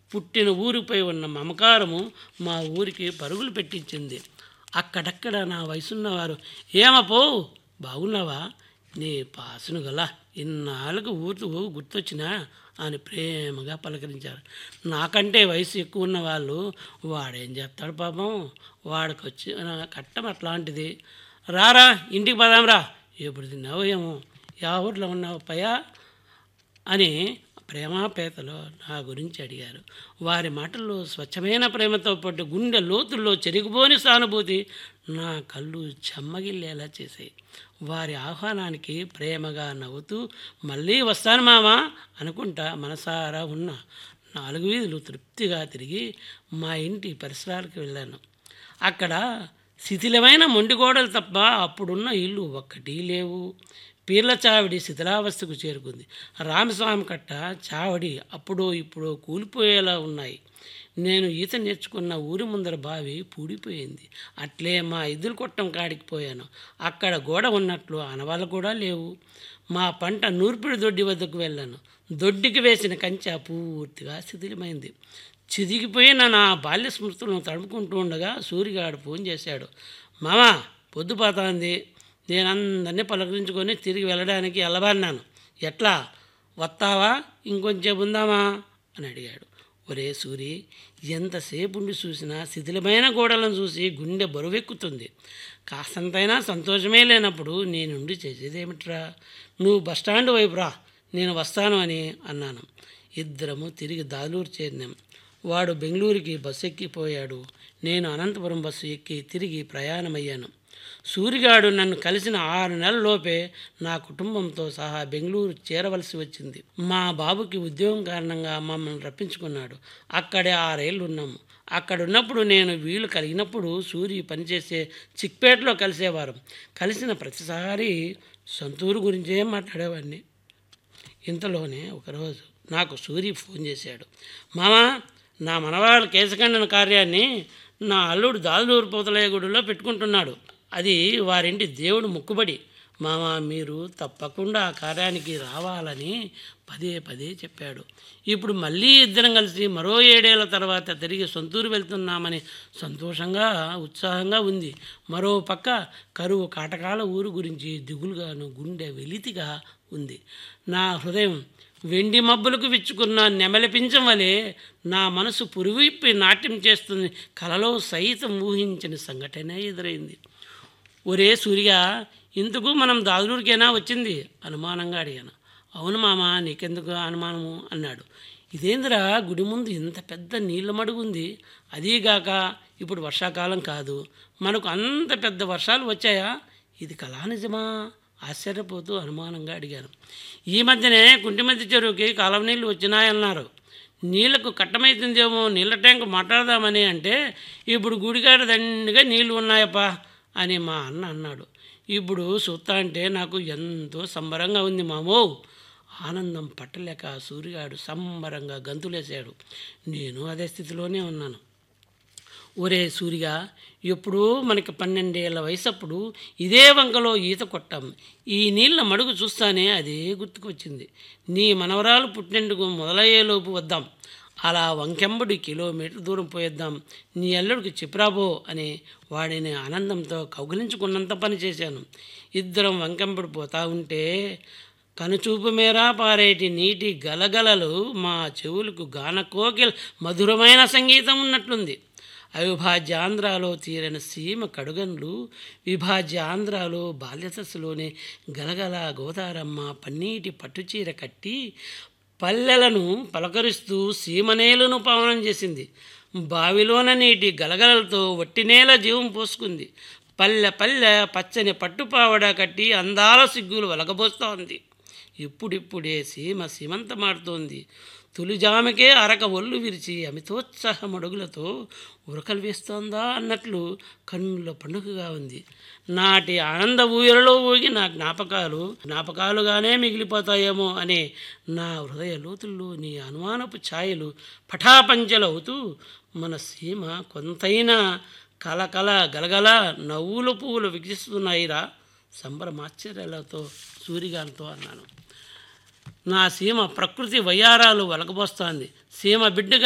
పుట్టిన ఊరిపై ఉన్న మమకారము మా ఊరికి పరుగులు పెట్టించింది అక్కడక్కడ నా వయసున్నవారు ఏమపో బాగున్నావా నీ పాసును గల ఇన్నాళ్ళకు ఊరు గుర్తొచ్చినా అని ప్రేమగా పలకరించారు నాకంటే వయసు ఎక్కువ ఉన్న వాళ్ళు వాడేం చెప్తాడు పాపం వాడికి వచ్చి కట్టం అట్లాంటిది రారా ఇంటికి పదాంరా ఎప్పుడు తిన్నావో ఏమో యా ఊర్లో ఉన్నావు పయా అని ప్రేమాపేతలో నా గురించి అడిగారు వారి మాటల్లో స్వచ్ఛమైన ప్రేమతో పాటు గుండె లోతుల్లో చెరిగిపోని సానుభూతి నా కళ్ళు చెమ్మగిల్లేలా చేశాయి వారి ఆహ్వానానికి ప్రేమగా నవ్వుతూ మళ్ళీ వస్తాను మామా అనుకుంటా మనసారా ఉన్న నాలుగు వీధులు తృప్తిగా తిరిగి మా ఇంటి పరిసరాలకు వెళ్ళాను అక్కడ శిథిలమైన మొండిగోడలు తప్ప అప్పుడున్న ఇల్లు ఒక్కటి లేవు పీర్ల చావిడి శిథిలావస్థకు చేరుకుంది రామస్వామి కట్ట చావడి అప్పుడో ఇప్పుడో కూలిపోయేలా ఉన్నాయి నేను ఈత నేర్చుకున్న ఊరి ముందర బావి పూడిపోయింది అట్లే మా ఇద్దులు కొట్టం కాడికి పోయాను అక్కడ గోడ ఉన్నట్లు అనవాళ్ళు కూడా లేవు మా పంట నూర్పిడి దొడ్డి వద్దకు వెళ్ళాను దొడ్డికి వేసిన కంచె పూర్తిగా శిథిలమైంది చిదిగిపోయిన నా బాల్య స్మృతులను తడుపుకుంటూ ఉండగా సూర్యగాడు ఫోన్ చేశాడు మామా పొద్దుపోతాంది నేను అందరినీ పలకరించుకొని తిరిగి వెళ్ళడానికి వెళ్ళబడినాను ఎట్లా వస్తావా ఇంకొంచెం ఉందామా అని అడిగాడు ఒరే సూరి ఎంతసేపు ఉండి చూసినా శిథిలమైన గోడలను చూసి గుండె బరువెక్కుతుంది కాసంతైనా సంతోషమే లేనప్పుడు నేనుండి చేసేదేమిట్రా నువ్వు బస్టాండ్ వైపు రా నేను వస్తాను అని అన్నాను ఇద్దరము తిరిగి దాలూరు చేరినాం వాడు బెంగళూరుకి బస్సు ఎక్కిపోయాడు నేను అనంతపురం బస్సు ఎక్కి తిరిగి ప్రయాణమయ్యాను సూరిగాడు నన్ను కలిసిన ఆరు నెలల లోపే నా కుటుంబంతో సహా బెంగళూరు చేరవలసి వచ్చింది మా బాబుకి ఉద్యోగం కారణంగా మమ్మల్ని రప్పించుకున్నాడు అక్కడే ఆరేళ్ళు ఉన్నాము అక్కడ ఉన్నప్పుడు నేను వీలు కలిగినప్పుడు సూరి పనిచేసే చిక్పేటలో కలిసేవారు కలిసిన ప్రతిసారి సొంతూరు గురించే మాట్లాడేవాడిని ఇంతలోనే ఒకరోజు నాకు సూరి ఫోన్ చేశాడు మామా నా మనవాళ్ళ కేశఖండన కార్యాన్ని నా అల్లుడు దాదులూరు పోతలయ్య గుడిలో పెట్టుకుంటున్నాడు అది వారింటి దేవుడు మొక్కుబడి మామ మీరు తప్పకుండా ఆ కార్యానికి రావాలని పదే పదే చెప్పాడు ఇప్పుడు మళ్ళీ ఇద్దరం కలిసి మరో ఏడేళ్ల తర్వాత తిరిగి సొంతూరు వెళ్తున్నామని సంతోషంగా ఉత్సాహంగా ఉంది మరో పక్క కరువు కాటకాల ఊరు గురించి దిగులుగాను గుండె వెలితిగా ఉంది నా హృదయం వెండి మబ్బులకు విచ్చుకున్న నెమలి పించం వలె నా మనసు పురువిప్పి నాట్యం చేస్తుంది కలలో సైతం ఊహించిన సంఘటన ఎదురైంది ఒరే సూర్య ఇందుకు మనం దాదులూరికైనా వచ్చింది అనుమానంగా అడిగాను అవును మామ నీకెందుకు అనుమానము అన్నాడు ఇదేందిరా గుడి ముందు ఇంత పెద్ద నీళ్ళ మడుగు ఉంది అదీగాక ఇప్పుడు వర్షాకాలం కాదు మనకు అంత పెద్ద వర్షాలు వచ్చాయా ఇది కళా నిజమా ఆశ్చర్యపోతూ అనుమానంగా అడిగాను ఈ మధ్యనే కుంటిమతి చెరువుకి కాలం నీళ్ళు వచ్చినాయన్నారు నీళ్లకు కట్టమైతుందేమో నీళ్ళ ట్యాంక్ మాట్లాడదామని అంటే ఇప్పుడు గుడికాడ దండిగా నీళ్లు ఉన్నాయప్పా అని మా అన్న అన్నాడు ఇప్పుడు చూస్తా అంటే నాకు ఎంతో సంబరంగా ఉంది మామో ఆనందం పట్టలేక సూర్యగాడు సంబరంగా గంతులేశాడు నేను అదే స్థితిలోనే ఉన్నాను ఒరే సూరిగా ఎప్పుడూ మనకి పన్నెండేళ్ల వయసప్పుడు ఇదే వంకలో ఈత కొట్టాం ఈ నీళ్ళ మడుగు చూస్తానే అదే గుర్తుకు వచ్చింది నీ మనవరాలు పుట్టినందుకు మొదలయ్యేలోపు వద్దాం అలా వంకెంబడి కిలోమీటర్ దూరం పోయేద్దాం నీ అల్లుడికి చెప్పరాబో అని వాడిని ఆనందంతో కౌగిలించుకున్నంత పని చేశాను ఇద్దరం వంకెంబడి పోతా ఉంటే కనుచూపు మేరా పారేటి నీటి గలగలలు మా చెవులకు గాన కోకిల్ మధురమైన సంగీతం ఉన్నట్లుంది అవిభాజ్య ఆంధ్రాలో తీరిన సీమ కడుగన్లు విభాజ్య ఆంధ్రాలో బాల్యదశలోనే గలగల గోదారమ్మ పన్నీటి పట్టుచీర కట్టి పల్లెలను పలకరిస్తూ సీమనేలను పావనం చేసింది బావిలోన నీటి గలగలలతో వట్టినేల జీవం పోసుకుంది పల్లె పల్లె పచ్చని పట్టుపావడ కట్టి అందాల సిగ్గులు వలగబోస్తోంది ఇప్పుడిప్పుడే సీమ సీమంతమాడుతోంది తొలిజామకే అరక ఒళ్ళు విరిచి అమితోత్సాహం అడుగులతో ఉరకలు వేస్తోందా అన్నట్లు కన్నుల పండుగగా ఉంది నాటి ఆనంద ఊయలలో ఊగి నా జ్ఞాపకాలు జ్ఞాపకాలుగానే మిగిలిపోతాయేమో అనే నా హృదయ లోతుల్లో నీ అనుమానపు ఛాయలు పటాపంచలవుతూ మన సీమ కొంతైనా కలకల గలగల నవ్వుల పువ్వులు వికసిస్తున్నాయిరా సంబరమాశ్చర్యాలతో సూరిగాంతో అన్నాను నా సీమ ప్రకృతి వయ్యారాలు వలకబోస్తోంది సీమ బిడ్డగా